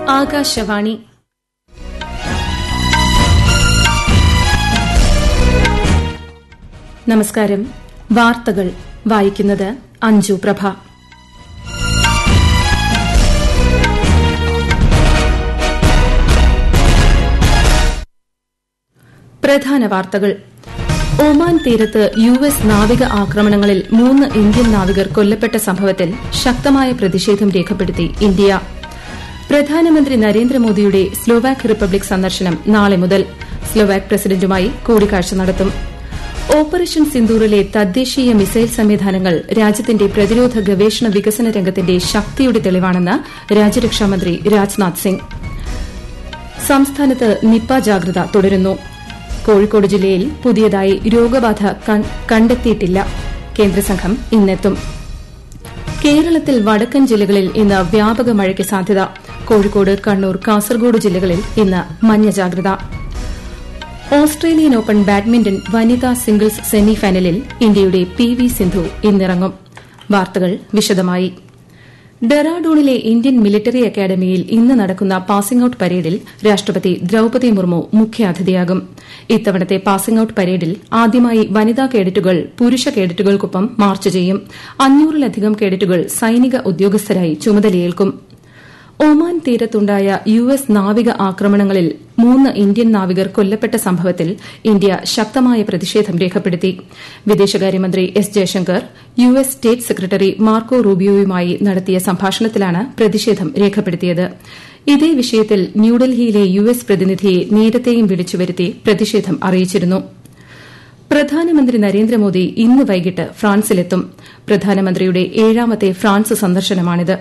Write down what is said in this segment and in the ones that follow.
ആകാശവാണി നമസ്കാരം വാർത്തകൾ വായിക്കുന്നത് അഞ്ജു പ്രഭ പ്രധാന വാർത്തകൾ ഒമാൻ തീരത്ത് യു എസ് നാവിക ആക്രമണങ്ങളിൽ മൂന്ന് ഇന്ത്യൻ നാവികർ കൊല്ലപ്പെട്ട സംഭവത്തിൽ ശക്തമായ പ്രതിഷേധം രേഖപ്പെടുത്തി ഇന്ത്യ പ്രധാനമന്ത്രി നരേന്ദ്രമോദിയുടെ സ്ലോവാക് റിപ്പബ്ലിക് സന്ദർശനം നാളെ മുതൽ സ്ലോവാക് പ്രസിഡന്റുമായി കൂടിക്കാഴ്ച നടത്തും ഓപ്പറേഷൻ സിന്ദൂറിലെ തദ്ദേശീയ മിസൈൽ സംവിധാനങ്ങൾ രാജ്യത്തിന്റെ പ്രതിരോധ ഗവേഷണ വികസന രംഗത്തിന്റെ ശക്തിയുടെ തെളിവാണെന്ന് രാജ്യരക്ഷാമന്ത്രി രാജ്നാഥ് സിംഗ് സംസ്ഥാനത്ത് നിപ്പ ജാഗ്രത തുടരുന്നു കോഴിക്കോട് ജില്ലയിൽ പുതിയതായി രോഗബാധ കണ്ടെത്തിയിട്ടില്ല കേന്ദ്രസംഘം ഇന്നെത്തും കേരളത്തിൽ വടക്കൻ ജില്ലകളിൽ ഇന്ന് വ്യാപക മഴയ്ക്ക് സാധ്യത കോഴിക്കോട് കണ്ണൂർ കാസർഗോഡ് ജില്ലകളിൽ ഇന്ന് മഞ്ഞ ജാഗ്രത ഓസ്ട്രേലിയൻ ഓപ്പൺ ബാഡ്മിന്റൺ വനിതാ സിംഗിൾസ് സെമിഫൈനലിൽ ഇന്ത്യയുടെ പി വി സിന്ധു ഇന്നിറങ്ങും വാർത്തകൾ വിശദമായി ഡെറാഡൂണിലെ ഇന്ത്യൻ മിലിറ്ററി അക്കാദമിയിൽ ഇന്ന് നടക്കുന്ന പാസിംഗ് ഔട്ട് പരേഡിൽ രാഷ്ട്രപതി ദ്രൌപതി മുർമു മുഖ്യാതിഥിയാകും ഇത്തവണത്തെ പാസിംഗ് ഔട്ട് പരേഡിൽ ആദ്യമായി വനിതാ കേഡറ്റുകൾ പുരുഷ കേഡറ്റുകൾക്കൊപ്പം മാർച്ച് ചെയ്യും അഞ്ഞൂറിലധികം കേഡറ്റുകൾ സൈനിക ഉദ്യോഗസ്ഥരായി ചുമതലയേൽക്കും ഒമാൻ തീരത്തുണ്ടായ യു എസ് നാവിക ആക്രമണങ്ങളിൽ മൂന്ന് ഇന്ത്യൻ നാവികർ കൊല്ലപ്പെട്ട സംഭവത്തിൽ ഇന്ത്യ ശക്തമായ പ്രതിഷേധം രേഖപ്പെടുത്തി വിദേശകാര്യമന്ത്രി S Jaishankar U S state secretary Marco റൂബിയോയുമായി നടത്തിയ സംഭാഷണത്തിലാണ് പ്രതിഷേധം രേഖപ്പെടുത്തിയത് ഇതേ വിഷയത്തിൽ ന്യൂഡൽഹിയിലെ യു എസ് പ്രതിനിധിയെ നേരത്തെയും വിളിച്ചുവരുത്തി പ്രതിഷേധം അറിയിച്ചിരുന്നു പ്രധാനമന്ത്രി നരേന്ദ്രമോദി ഇന്ന് വൈകിട്ട് ഫ്രാൻസിലെത്തും പ്രധാനമന്ത്രിയുടെ ഏഴാമത്തെ ഫ്രാൻസ് സന്ദർശനമാണിത്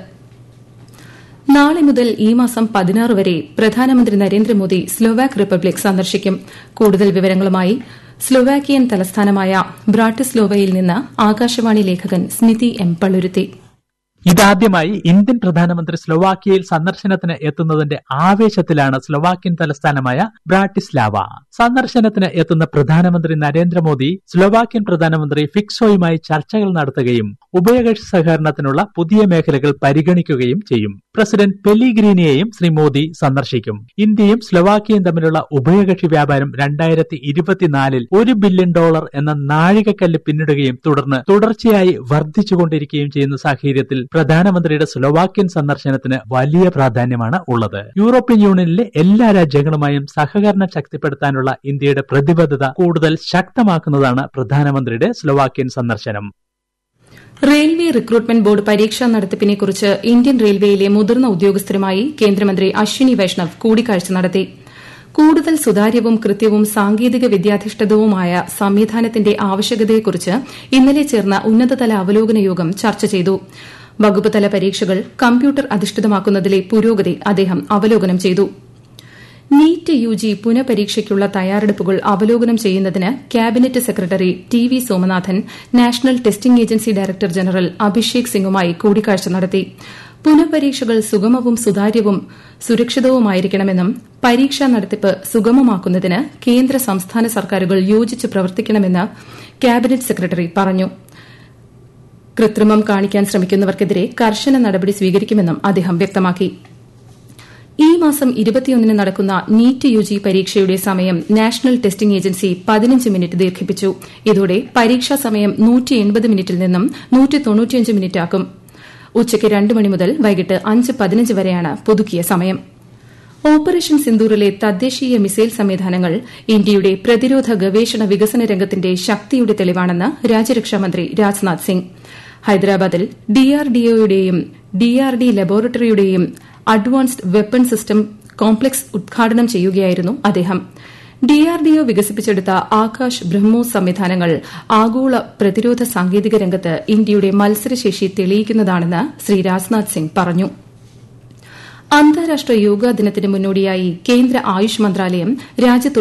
നാളെ മുതൽ ഈ മാസം പതിനാറ് വരെ പ്രധാനമന്ത്രി നരേന്ദ്രമോദി സ്ലോവാക് റിപ്പബ്ലിക് സന്ദർശിക്കും കൂടുതൽ വിവരങ്ങളുമായി സ്ലോവാക്കിയൻ തലസ്ഥാനമായ ബ്രാട്ടിസ്ലോവയിൽ നിന്ന് ആകാശവാണി ലേഖകൻ സ്മിതി എം പള്ളുരുത്തി ഇതാദ്യമായി ഇന്ത്യൻ പ്രധാനമന്ത്രി സ്ലൊവാക്കിയയിൽ സന്ദർശനത്തിന് എത്തുന്നതിന്റെ ആവേശത്തിലാണ് സ്ലൊവാക്യൻ തലസ്ഥാനമായ ബ്രാട്ടിസ്ലാവ സന്ദർശനത്തിന് എത്തുന്ന പ്രധാനമന്ത്രി നരേന്ദ്രമോദി സ്ലൊവാക്യൻ പ്രധാനമന്ത്രി ഫിക്സോയുമായി ചർച്ചകൾ നടത്തുകയും ഉഭയകക്ഷി സഹകരണത്തിനുള്ള പുതിയ മേഖലകൾ പരിഗണിക്കുകയും ചെയ്യും പ്രസിഡന്റ് പെലിഗ്രീനിയെയും ശ്രീ മോദി സന്ദർശിക്കും ഇന്ത്യയും സ്ലൊവാക്കിയയും തമ്മിലുള്ള ഉഭയകക്ഷി വ്യാപാരം രണ്ടായിരത്തി ഇരുപത്തിനാലിൽ ഒരു ബില്യൺ ഡോളർ എന്ന നാഴികക്കല്ല് പിന്നിടുകയും തുടർന്ന് തുടർച്ചയായി വർദ്ധിച്ചുകൊണ്ടിരിക്കുകയും ചെയ്യുന്ന സാഹചര്യത്തിൽ പ്രധാനമന്ത്രിയുടെ സ്ലൊവാക്യൻ സന്ദർശനത്തിന് വലിയ പ്രാധാന്യമാണ് ഉള്ളത് യൂറോപ്യൻ യൂണിയനിലെ എല്ലാ രാജ്യങ്ങളുമായും സഹകരണം ശക്തിപ്പെടുത്താനുള്ള ഇന്ത്യയുടെ പ്രതിബദ്ധത കൂടുതൽ ശക്തമാക്കുന്നതാണ് പ്രധാനമന്ത്രിയുടെ സ്ലൊവാക്യൻ സന്ദർശനം റെയിൽവേ റിക്രൂട്ട്മെന്റ് ബോർഡ് പരീക്ഷാ നടത്തിപ്പിനെക്കുറിച്ച് ഇന്ത്യൻ റെയിൽവേയിലെ മുതിർന്ന ഉദ്യോഗസ്ഥരുമായി കേന്ദ്രമന്ത്രി അശ്വിനി വൈഷ്ണവ് കൂടിക്കാഴ്ച നടത്തി കൂടുതൽ സുതാര്യവും കൃത്യവും സാങ്കേതിക വിദ്യാധിഷ്ഠിതവുമായ സംവിധാനത്തിന്റെ ആവശ്യകതയെക്കുറിച്ച് ഇന്നലെ ചേർന്ന ഉന്നതതല അവലോകന യോഗം ചർച്ച ചെയ്തു വകുപ്പ് തല പരീക്ഷകൾ കമ്പ്യൂട്ടർ അധിഷ്ഠിതമാക്കുന്നതിലെ പുരോഗതി അദ്ദേഹം അവലോകനം ചെയ്തു നീറ്റ് യു ജി പുനഃപരീക്ഷയ്ക്കുള്ള തയ്യാറെടുപ്പുകൾ അവലോകനം ചെയ്യുന്നതിന് cabinet secretary T V Somanathan national testing agency director general Abhishek സിംഗുമായി കൂടിക്കാഴ്ച നടത്തി പുനഃപരീക്ഷകൾ സുഗമവും സുതാര്യവും സുരക്ഷിതവുമായിരിക്കണമെന്നും പരീക്ഷാ നടത്തിപ്പ് സുഗമമാക്കുന്നതിന് കേന്ദ്ര സംസ്ഥാന സർക്കാരുകൾ യോജിച്ച് പ്രവർത്തിക്കണമെന്ന് ക്യാബിനറ്റ് സെക്രട്ടറി പറഞ്ഞു കൃത്രിമം കാണിക്കാൻ ശ്രമിക്കുന്നവർക്കെതിരെ കർശന നടപടി സ്വീകരിക്കുമെന്നും അദ്ദേഹം വ്യക്തമാക്കി ഈ മാസം ഇരുപത്തിയൊന്നിന് നടക്കുന്ന നീറ്റ് യു ജി പരീക്ഷയുടെ സമയം നാഷണൽ ടെസ്റ്റിംഗ് ഏജൻസി പതിനഞ്ച് മിനിറ്റ് ദീർഘിപ്പിച്ചു ഇതോടെ പരീക്ഷാ സമയം മിനിറ്റിൽ നിന്നും മിനിറ്റാക്കും ഉച്ചയ്ക്ക് രണ്ട് മണി മുതൽ വൈകിട്ട് അഞ്ച് പതിനഞ്ച് വരെയാണ് പുതുക്കിയ സമയം ഓപ്പറേഷൻ സിന്ദൂറിലെ തദ്ദേശീയ മിസൈൽ സംവിധാനങ്ങൾ ഇന്ത്യയുടെ പ്രതിരോധ ഗവേഷണ വികസന രംഗത്തിന്റെ ശക്തിയുടെ തെളിവാണെന്ന് രാജ്യരക്ഷാമന്ത്രി രാജ്നാഥ് സിംഗ് ഹൈദരാബാദിൽ ഡിആർഡിഒയുടെയും ഡിആർഡി ലബോറട്ടറിയുടെയും അഡ്വാൻസ്ഡ് വെപ്പൺ സിസ്റ്റം കോംപ്ലക്സ് ഉദ്ഘാടനം ചെയ്യുകയായിരുന്നു അദ്ദേഹം ഡിആർഡിഒ വികസിപ്പിച്ചെടുത്ത ആകാശ് ബ്രഹ്മോസ് സംവിധാനങ്ങൾ ആഗോള പ്രതിരോധ സാങ്കേതിക രംഗത്ത് ഇന്ത്യയുടെ മത്സരശേഷി തെളിയിക്കുന്നതാണെന്ന് ശ്രീ രാജ്നാഥ് സിംഗ് പറഞ്ഞു അന്താരാഷ്ട്ര യോഗാ ദിനത്തിന് മുന്നോടിയായി കേന്ദ്ര ആയുഷ് മന്ത്രാലയം രാജ്യത്ത്